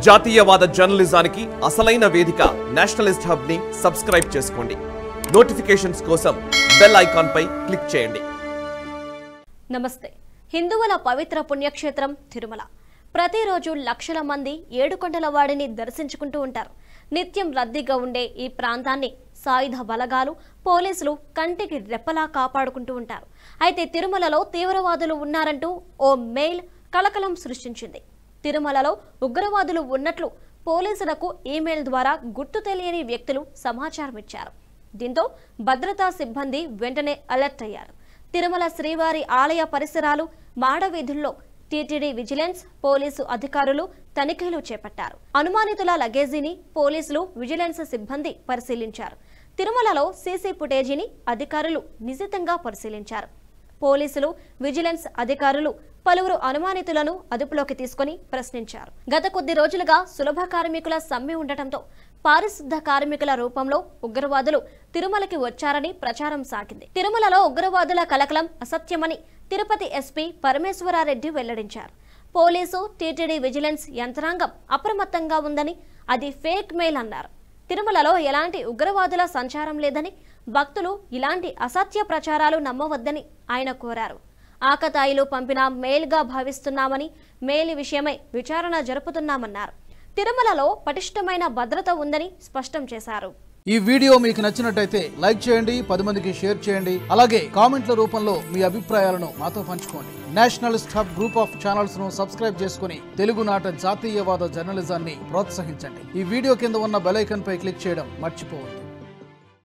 జాతీయవాద జర్నలిజానికి అసలైన వేదిక నేషనలిస్ట్ హబ్ ని సబ్స్క్రైబ్ చేసుకోండి నోటిఫికేషన్స్ కోసం బెల్ ఐకాన్ పై క్లిక్ చేయండి నమస్తే హిందువుల పవిత్ర పుణ్యక్షేత్రం తిరుమల ప్రతిరోజు లక్షల మంది ఏడుకొండల వాడిని దర్శించుకుంటూ ఉంటారు నిత్యం రద్దీగా ఉండే ఈ ప్రాంతాన్ని సాయుధ బలగాలు పోలీసులు కంటికి రెప్పలా కాపాడుకుంటూ ఉంటారు అయితే తిరుమలలో తీవ్రవాదులు ఉన్నారంటూ ఓ మెయిల్ కలకలం సృష్టించింది తిరుమలలో ఉగ్రవాదులు ఉన్నట్లు పోలీసులకు ఈమెయిల్ ద్వారా గుర్తు తెలియని వ్యక్తులు సమాచారం ఇచ్చారు దీంతో భద్రతా సిబ్బంది వెంటనే అలర్ట్ అయ్యారు తిరుమల శ్రీవారి ఆలయ పరిసరాలు మాడవీధుల్లో టీటీడీ విజిలెన్స్ పోలీసు అధికారులు తనిఖీలు చేపట్టారు అనుమానితుల లగేజీని పోలీసులు విజిలెన్స్ సిబ్బంది పరిశీలించారు తిరుమలలో సీసీ ఫుటేజీని అధికారులు నిశితంగా పరిశీలించారు పోలీసులు విజిలెన్స్ అధికారులు పలువురు అనుమానితులను అదుపులోకి తీసుకుని ప్రశ్నించారు గత కొద్ది రోజులుగా సులభ కార్మికుల సమ్మె ఉండటంతో పారిశుద్ధ కార్మికుల రూపంలో ఉగ్రవాదులు తిరుమలకి వచ్చారని ప్రచారం సాగింది తిరుమలలో ఉగ్రవాదుల కలకలం అసత్యమని తిరుపతి ఎస్పీ పరమేశ్వరారెడ్డి వెల్లడించారు పోలీసు టీటీడీ విజిలెన్స్ యంత్రాంగం అప్రమత్తంగా ఉందని అది ఫేక్ మెయిల్ అన్నారు తిరుమలలో ఎలాంటి ఉగ్రవాదుల సంచారం లేదని భక్తులు ఇలాంటి అసత్య ప్రచారాలు నమ్మవద్దని ఆయన కోరారు ఆకతాయిలు పంపిన మెయిల్గా భావిస్తున్నామని మెయిల్ విషయమై విచారణ జరుపుతున్నామన్నారు తిరుమలలో పటిష్టమైన భద్రత ఉందని స్పష్టం చేశారు ఈ వీడియో మీకు నచ్చినట్టయితే లైక్ చేయండి పది మందికి షేర్ చేయండి అలాగే కామెంట్ల రూపంలో మీ అభిప్రాయాలను మాతో పంచుకోండి nationalist hub group of channels ను సబ్స్క్రైబ్ చేసుకుని తెలుగునాట జాతీయవాద జర్నలిజాన్ని ప్రోత్సహించండి ఈ వీడియో కింద ఉన్న బెల్ ఐకాన్ పై క్లిక్ చేయడం మర్చిపోవద్దు